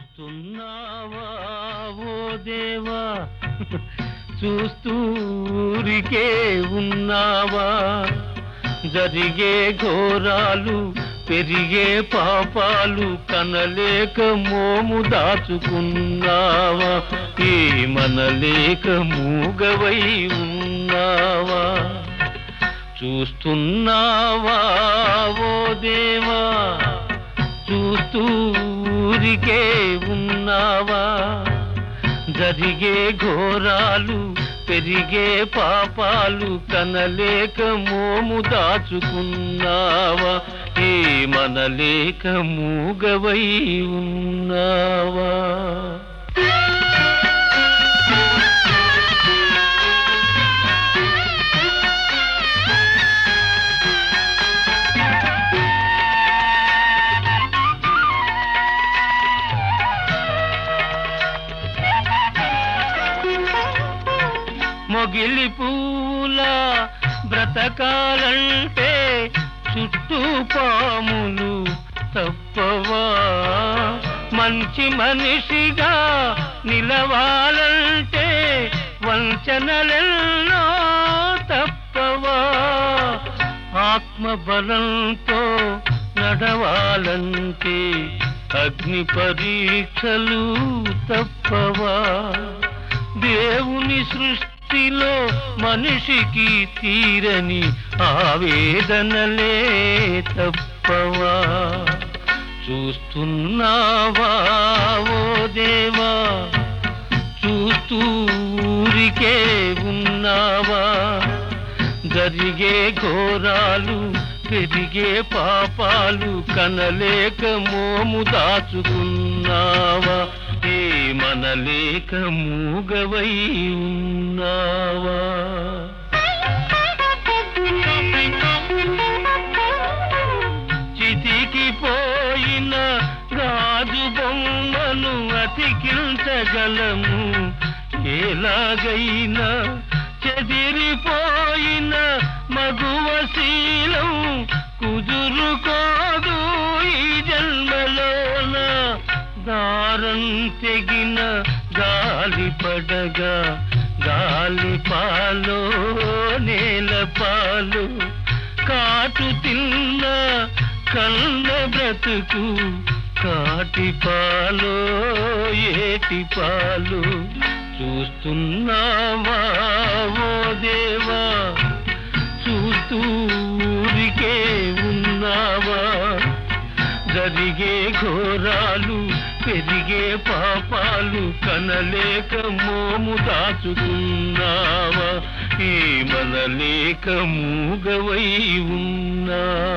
చూస్తున్నావా ఓ దేవా చూస్తూ ఊరికే ఉన్నావా జరిగే ఘోరాలు పెరిగే పాపాలు కనలేక మోము దాచుకున్నావా ఏ మనలేక మూగవై ఉన్నావా చూస్తున్నావా ఓ దేవా చూస్తూ ఊరికే ఉన్నావా జరిగే ఘోరాలు పెరిగే పాపాలు కనలేక మోము దాచుకున్నావా ఏ మనలేక మూగవై ఉన్నావా మొగిలి పూల బ్రతకాలంటే చుట్టూ పాములు తప్పవా మంచి మనిషిగా నిలవాలంటే వంచనలెన్నో తప్పవా ఆత్మబలంతో నడవాలంటే అగ్ని పరీక్షలు తప్పవా దేవుని సృష్టిలో మనిషికి తీరని ఆవేదనలే తప్పవా చూస్తున్నావా ఓ దేవా చూస్తూ ఊరికే ఉన్నావా జరిగే ఘోరాలు పెరిగే పాపాలు కనలేక మోము దాచుకున్నావా ఏ మనలేక మూగవై ఉన్నావా చితికి పోయిన గాజు బొమ్మను అతికించగలము ఎలాగైనా చెదిరిపోయిన మగువ శీలం కుదురుకోదు ఈ జన్మలోన దారం తెగిన గాలి పడగా గాలి పాలో నేల పాలు కాటు తిన్న కన్న బ్రతుకు కాటి పాలో ఏటి పాలు చూస్తున్నావా ఓ దేవా చూస్తూ ఊరికే ఉన్నావా జరిగే ఘోరాలు పెరిగే పాపాలు కనలేక మోము దాచుకున్నావా ఏ మనలేక మూగవై ఉన్నా